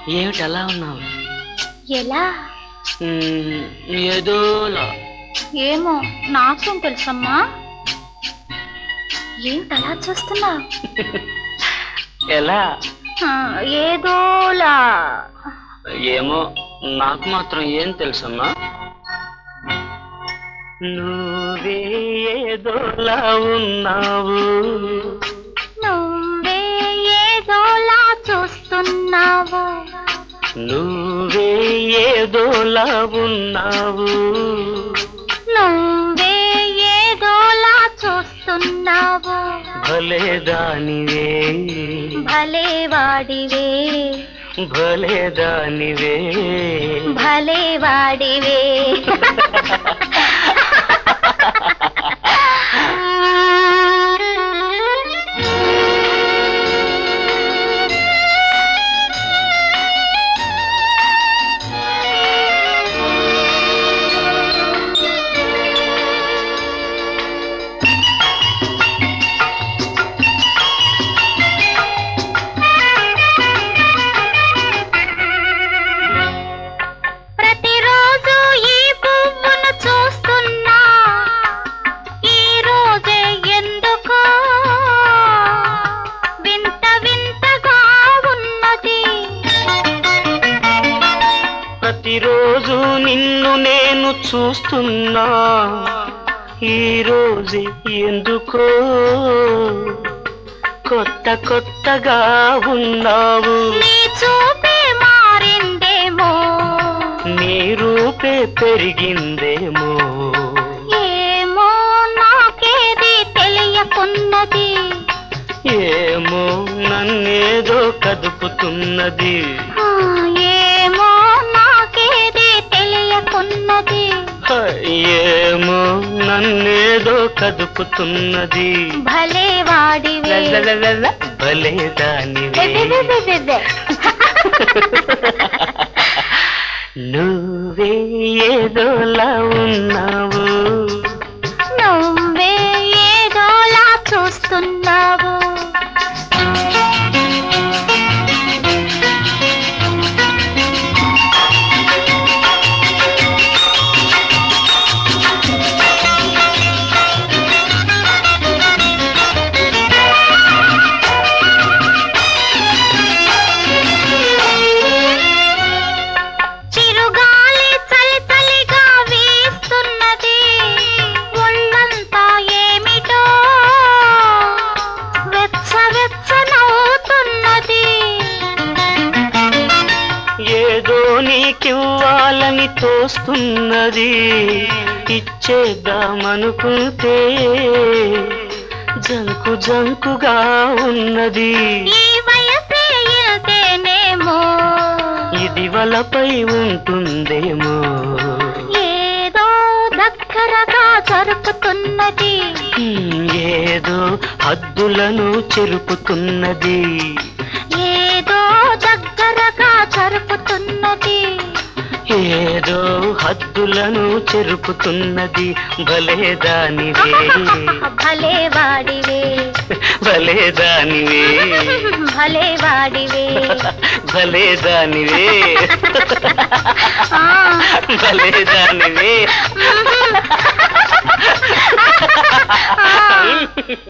ఏమిటి అలా ఉన్నావు ఎలా మ్మ్, ఏదోలా ఏమో నాకేం తెలుసమ్మా ఏంటి అలా చూస్తున్నావు ఎలా ఏదోలా ఏమో నాకు మాత్రం ఏం తెలుసమ్మా నువ్వే ఏదోలా ఉన్నావు నువ్వే ఏదోలా చూస్తున్నావు నువ్వే ఏదోలా ఉన్నావు నువ్వే ఏదోలా చూస్తున్నావు భలే దానివే భలే వాడివే భలే దానివే భలే వాడివే ప్రతిరోజు ఈ పువ్వును చూస్తున్నా ఈ రోజే ఎందుకో వింత వింతగా ఉన్నది ప్రతిరోజు నిన్ను నేను చూస్తున్నా ఈ రోజు ఎందుకో కొత్త కొత్తగా ఉన్నావు నీ చూపే మారిందేమో నీ రూపే పెరిగిందేమో ఏమో నాకేది తెలియకున్నది ఏమో నన్నేదో కదుపుతున్నది ఆ, ఏమో నాకేది తెలియకున్నది హ, ఏమో నన్నేదో కదుపుతున్నది భలే వాడివే లలలలల, భలే దానివే బెబెబెబెబె. నువ్వే ఏదోలా ఉన్నావు నువ్వే ఏదోలా చూస్తున్నావు చిరుగాలి చలి చలిగా వీస్తున్నది ఒళ్ళంతా ఏమిటో వెచ్చ వెచ్చనవుతున్నది ఏదో నీకివ్వాలని తోస్తున్నది ఇచ్చేద్దామనుకుంటే జంకు జంకుగా ఉన్నది ఈ వయసే ఇంతేనేమో ఇది వలపై ఉంటుందేమో ఏదో దగ్గరగా జరుపుతున్నది హ్మ్, ఏదో హద్దులను చెరుపుతున్నది ఏదో దగ్గరగా జరుపుతున్నది ఏదో హద్దులను చెరుపుతున్నది భలే దానివే భలే వాడివే భలే దానివే భలే వాడివే భలే దానివే ఆ. భలే దానివే ఆ.